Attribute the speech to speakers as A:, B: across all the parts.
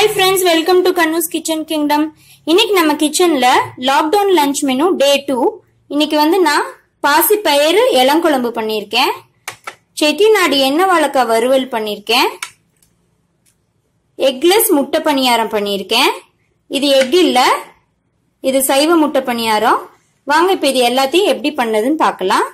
A: hi friends welcome to Kannu's kitchen kingdom இன்னைக்கு நம்ம கிச்சன்ல lockdown lunch menu day two இன்னைக்கு வந்து நான் பாசி பயிறு இளங்குழம்பு பண்ணியிருக்கேன் செட்டிநாடு எண்ணெய் வாழைக்காய் வறுவல் பண்ணியிருக்கேன் எக்லெஸ் முட்டை பணியாரம் பண்ணியிருக்கேன் இது எக் இல்ல இது சைவ முட்டை பணியாரம் வாங்க இப்ப இது எல்லாத்தையும் எப்படி பண்ணதுன்னு பார்க்கலாம்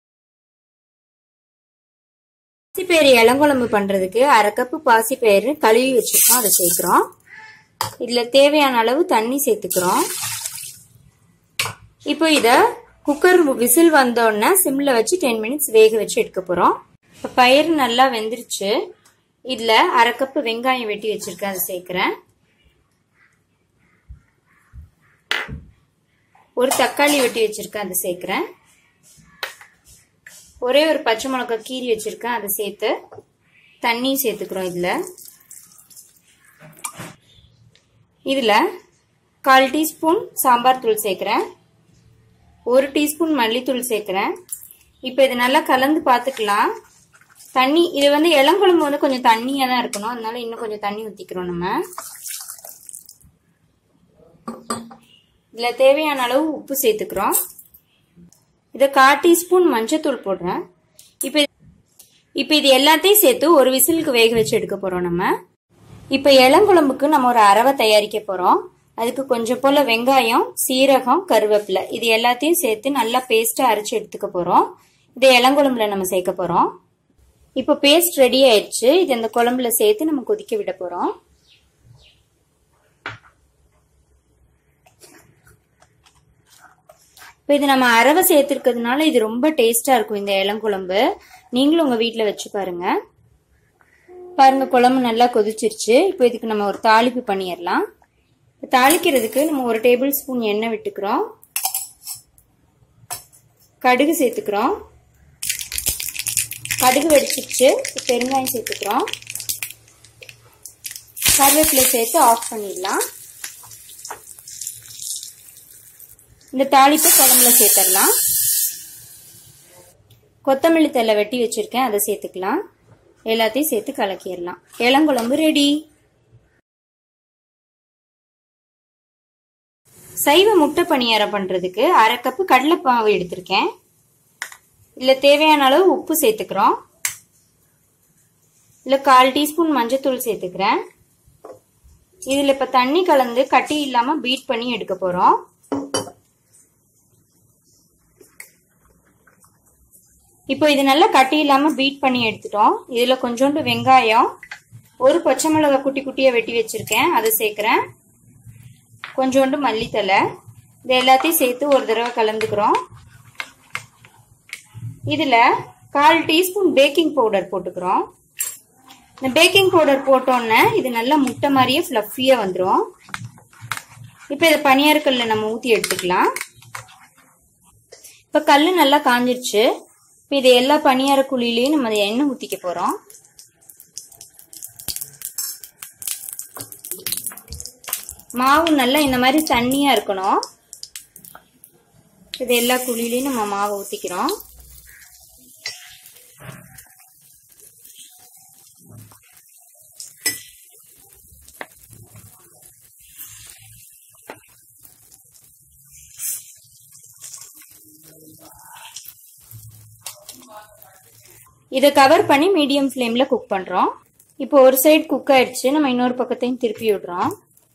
A: பாசிப்பயிறு இளங்குழம்பு பண்றதுக்கு அரை கப்பு பாசிப்பயிறு கழுவி வச்சிருக்கோம் அதை சேர்க்கிறோம் இதுல தேவையான அளவு தண்ணி சேர்த்துக்கிறோம் இப்போ இத குக்கர் விசில் வந்தோடனே சிம்ல வச்சு டென் மினிட்ஸ் வேக வச்சு எடுக்க போறோம் இப்போ பயிர் நல்லா வெந்துருச்சு இதுல அரை கப்பு வெங்காயம் வெட்டி வச்சிருக்கேன் அதை சேர்க்கிறேன் ஒரு தக்காளி வெட்டி வச்சிருக்கேன் அதை சேர்க்கிறேன் ஒரே ஒரு பச்சை மிளகாய் கீரி வச்சிருக்கேன் அதை சேர்த்து தண்ணியும் சேர்த்துக்கிறோம் இதுல இதுல கால் டீஸ்பூன் சாம்பார் தூள் சேர்க்கிறேன் ஒரு டீஸ்பூன் மல்லித்தூள் சேர்க்கிறேன் இப்போ இது நல்லா கலந்து பார்த்துக்கலாம் தண்ணி இது வந்து இளங்குழம்பு வந்து கொஞ்சம் தண்ணியாக தான் இருக்கணும் அதனால இன்னும் கொஞ்சம் தண்ணி ஊற்றிக்கிறோம் நம்ம இதில் தேவையான அளவு உப்பு சேர்த்துக்கிறோம் இதை கால் டீஸ்பூன் மஞ்சத்தூள் போடுறேன் இப்போ இப்போ இது எல்லாத்தையும் சேர்த்து ஒரு விசிலுக்கு வேக வச்சு எடுக்க போகிறோம் நம்ம இப்போ இளங்குழம்புக்கு நம்ம ஒரு அரவை தயாரிக்க போகிறோம் அதுக்கு கொஞ்சம் போல் வெங்காயம் சீரகம் கருவேப்பிலை இது எல்லாத்தையும் சேர்த்து நல்லா பேஸ்ட்டாக அரைச்சி எடுத்துக்க போகிறோம் இதை இளங்குழம்புல நம்ம சேர்க்க போகிறோம் இப்போ பேஸ்ட் ரெடி ஆயிடுச்சு இது இந்த குழம்புல சேர்த்து நம்ம கொதிக்க விட போகிறோம் இப்போ இது நம்ம அரவை சேர்த்துருக்கிறதுனால இது ரொம்ப டேஸ்டா இருக்கும் இந்த இளங்குழம்பு நீங்களும் உங்க வீட்டில் வச்சு பாருங்க பாருங்க குழம்பு நல்லா கொதிச்சிருச்சு இப்போ இதுக்கு நம்ம ஒரு தாளிப்பு பண்ணிடலாம் தாளிக்கிறதுக்கு நம்ம ஒரு டேபிள் ஸ்பூன் எண்ணெய் விட்டுக்கிறோம் கடுகு சேர்த்துக்கிறோம் கடுகு வெடிச்சிருச்சு பெருங்காயம் சேர்த்துக்கிறோம் கருவேப்பிலை சேர்த்து ஆஃப் பண்ணிடலாம் இந்த தாளிப்பு குழம்புல சேர்த்துடலாம் கொத்தமல்லி தலை வெட்டி வச்சிருக்கேன் அதை சேர்த்துக்கலாம் எல்லாத்தையும் சேர்த்து கலக்கிடலாம் இளங்குழம்பு ரெடி சைவ முட்டை பணியாரம் பண்றதுக்கு அரை கப்பு கடலைப்பாவு எடுத்திருக்கேன் இதுல தேவையான அளவு உப்பு சேர்த்துக்கிறோம் இதுல கால் டீஸ்பூன் மஞ்சத்தூள் சேர்த்துக்கிறேன் இதுல இப்ப தண்ணி கலந்து கட்டி இல்லாம பீட் பண்ணி எடுக்க போறோம் இப்போ இது நல்லா கட்டி இல்லாம பீட் பண்ணி எடுத்துட்டோம் இதுல கொஞ்சோண்டு வெங்காயம் ஒரு பச்சை மிளகாய் குட்டி குட்டியா வெட்டி வச்சிருக்கேன் அதை சேர்க்கிறேன் கொஞ்சோண்டு மல்லித்தலை இது எல்லாத்தையும் சேர்த்து ஒரு தடவை கலந்துக்கிறோம் இதுல கால் டீஸ்பூன் பேக்கிங் பவுடர் போட்டுக்கிறோம் இந்த பேக்கிங் பவுடர் போட்டோன்னே இது நல்லா முட்டை மாதிரியே ஃப்ளஃபியா வந்துடும் இப்போ இதை பனியாரக்கல்ல நம்ம ஊற்றி எடுத்துக்கலாம் இப்போ கல் நல்லா காஞ்சிருச்சு இப்போ இது எல்லா பணியார குழியிலையும் நம்ம அதை எண்ணெய் ஊற்றிக்க போகிறோம் மாவு நல்லா இந்த மாதிரி தண்ணியாக இருக்கணும் இது எல்லா குழியிலையும் நம்ம மாவை ஊற்றிக்கிறோம் இதை கவர் பண்ணி மீடியம் ஃப்ளேமில் குக் பண்ணுறோம் இப்போ ஒரு சைடு குக் ஆயிடுச்சு நம்ம இன்னொரு பக்கத்தையும் திருப்பி விடுறோம்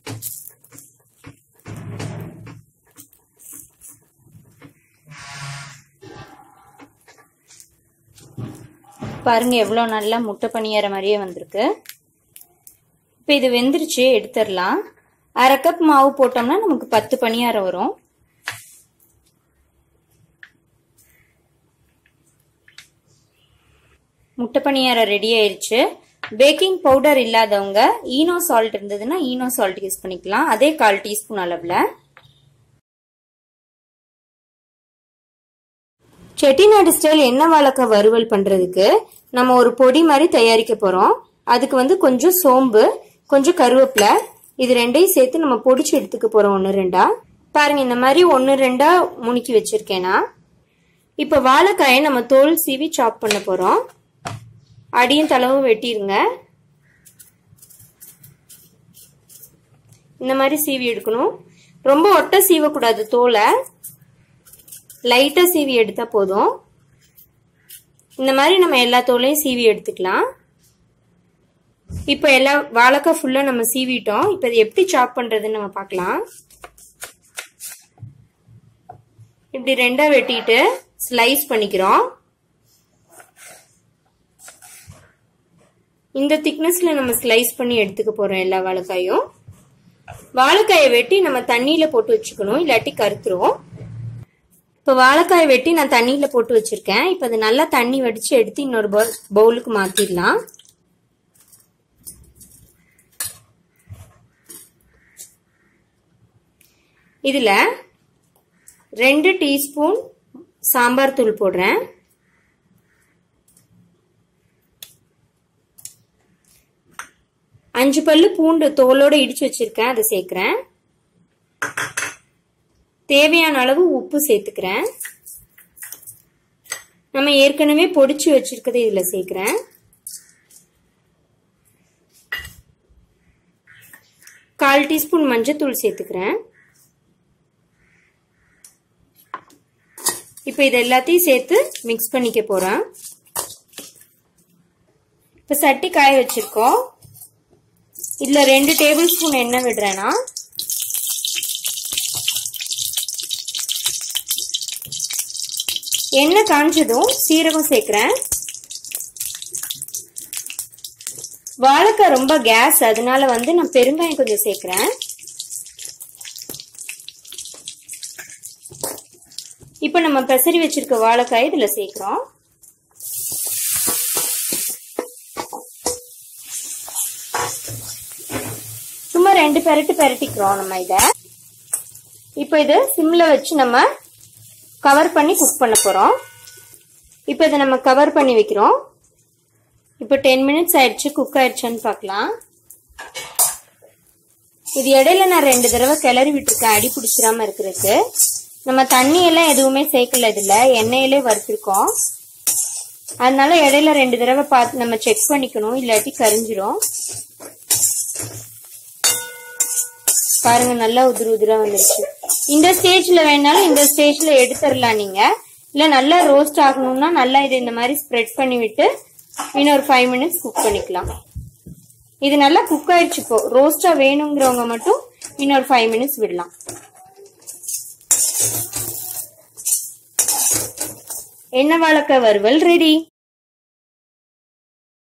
A: பாருங்க எவ்வளோ நல்லா முட்டை பணியார மாதிரியே வந்திருக்கு இப்போ இது வெந்துருச்சு எடுத்துடலாம் அரை கப் மாவு போட்டோம்னா நமக்கு பத்து பணியாரம் வரும் முட்டை பணியாரம் ரெடி ஆயிருச்சு பேக்கிங் பவுடர் இல்லாதவங்க ஈனோ சால்ட் இருந்ததுன்னா ஈனோ சால்ட் யூஸ் பண்ணிக்கலாம் அதே கால் டீஸ்பூன் அளவில் செட்டிநாடு ஸ்டைல் எண்ணெய் வாழைக்காய் வறுவல் பண்றதுக்கு நம்ம ஒரு பொடி மாதிரி தயாரிக்க போறோம் அதுக்கு வந்து கொஞ்சம் சோம்பு கொஞ்சம் கருவேப்பிலை இது ரெண்டையும் சேர்த்து நம்ம பொடிச்சு எடுத்துக்க போறோம் ஒன்று ரெண்டா பாருங்க இந்த மாதிரி ஒன்று ரெண்டா முணுக்கி வச்சிருக்கேனா இப்போ வாழைக்காயை நம்ம தோல் சீவி சாப் பண்ண போறோம் அடியும் தளவும் வெட்டிருங்க இந்த மாதிரி சீவி எடுக்கணும் ரொம்ப ஒட்ட சீவக்கூடாது தோலை லைட்டா சீவி எடுத்தா போதும் இந்த மாதிரி நம்ம எல்லா தோலையும் சீவி எடுத்துக்கலாம் இப்போ எல்லா வாழைக்காய் ஃபுல்லா நம்ம சீவிட்டோம் இப்போ இது எப்படி சாப் பண்றதுன்னு நம்ம பார்க்கலாம் இப்படி ரெண்டா வெட்டிட்டு ஸ்லைஸ் பண்ணிக்கிறோம் இந்த திக்னஸ்ல நம்ம ஸ்லைஸ் பண்ணி எடுத்துக்க போறோம் எல்லா வாழைக்காயும் வாழைக்காயை வெட்டி நம்ம தண்ணியில போட்டு வச்சுக்கணும் இல்லாட்டி கருத்துரும் இப்போ வாழைக்காயை வெட்டி நான் தண்ணியில போட்டு வச்சிருக்கேன் இப்போ அது நல்லா தண்ணி வடிச்சு எடுத்து இன்னொரு பவுலுக்கு மாத்திடலாம் இதுல ரெண்டு டீஸ்பூன் சாம்பார் தூள் போடுறேன் அஞ்சு பல்லு பூண்டு தோலோட இடிச்சு வச்சிருக்கேன் அதை சேர்க்கிறேன் தேவையான அளவு உப்பு சேர்த்துக்கிறேன் நம்ம ஏற்கனவே பொடிச்சு வச்சிருக்கதை இதுல சேர்க்கிறேன் கால் டீஸ்பூன் மஞ்சத்தூள் சேர்த்துக்கிறேன் இப்போ இது எல்லாத்தையும் சேர்த்து மிக்ஸ் பண்ணிக்க போறேன் இப்போ சட்டி காய வச்சிருக்கோம் இதுல ரெண்டு டேபிள் ஸ்பூன் எண்ணெய் விடுறேன்னா எண்ணெய் காஞ்சதும் சீரகம் சேர்க்கிறேன் வாழைக்காய் ரொம்ப கேஸ் அதனால வந்து நான் பெருங்காயம் கொஞ்சம் சேர்க்கிறேன் இப்போ நம்ம பெசரி வச்சிருக்க வாழைக்காய் இதுல சேர்க்கிறோம் சும்மா ரெண்டு பெரட்டு பெரட்டிக்கிறோம் நம்ம இத இப்போ இது சிம்ல வச்சு நம்ம கவர் பண்ணி குக் பண்ண போறோம் இப்போ இதை நம்ம கவர் பண்ணி வைக்கிறோம் இப்போ டென் மினிட்ஸ் ஆயிடுச்சு குக் ஆயிடுச்சான்னு பார்க்கலாம் இது இடையில நான் ரெண்டு தடவை கிளறி விட்டுருக்கேன் அடி பிடிச்சிடாம இருக்கிறதுக்கு நம்ம தண்ணி எல்லாம் எதுவுமே சேர்க்கல இதுல எண்ணெயிலே வறுத்திருக்கோம் அதனால இடையில ரெண்டு தடவை பார்த்து நம்ம செக் பண்ணிக்கணும் இல்லாட்டி கரிஞ்சிரும் பாருங்க நல்லா உதிரு உதிரா வந்துருச்சு இந்த ஸ்டேஜ்ல வேணாலும் இந்த ஸ்டேஜ்ல எடுத்துடலாம் நீங்க இல்ல நல்லா ரோஸ்ட் ஆகணும்னா நல்லா இதை இந்த மாதிரி ஸ்ப்ரெட் பண்ணி விட்டு இன்னொரு ஃபைவ் மினிட்ஸ் குக் பண்ணிக்கலாம் இது நல்லா குக் ஆயிடுச்சு இப்போ ரோஸ்டா வேணுங்கிறவங்க மட்டும் இன்னொரு ஃபைவ் மினிட்ஸ் விடலாம் எண்ணெய் வாழைக்காய் வறுவல் ரெடி